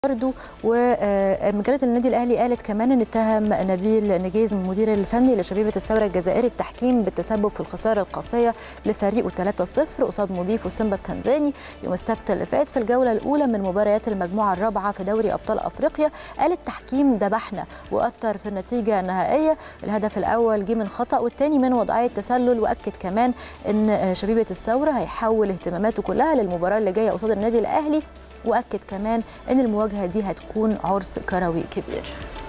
برضو ومجله النادي الاهلي قالت كمان ان اتهم نبيل نجيز المدير الفني لشبيبه الثوره الجزائري التحكيم بالتسبب في الخساره القاسيه لفريقه 3-0 قصاد مضيفه سيمبا التنزاني يوم السبت اللي فات في الجوله الاولى من مباريات المجموعه الرابعه في دوري ابطال افريقيا قال التحكيم ذبحنا واثر في النتيجه النهائيه الهدف الاول جه من خطا والثاني من وضعيه تسلل واكد كمان ان شبيبه الثوره هيحول اهتماماته كلها للمباراه اللي جايه قصاد النادي الاهلي واكد كمان ان المواجهه دي هتكون عرس كروي كبير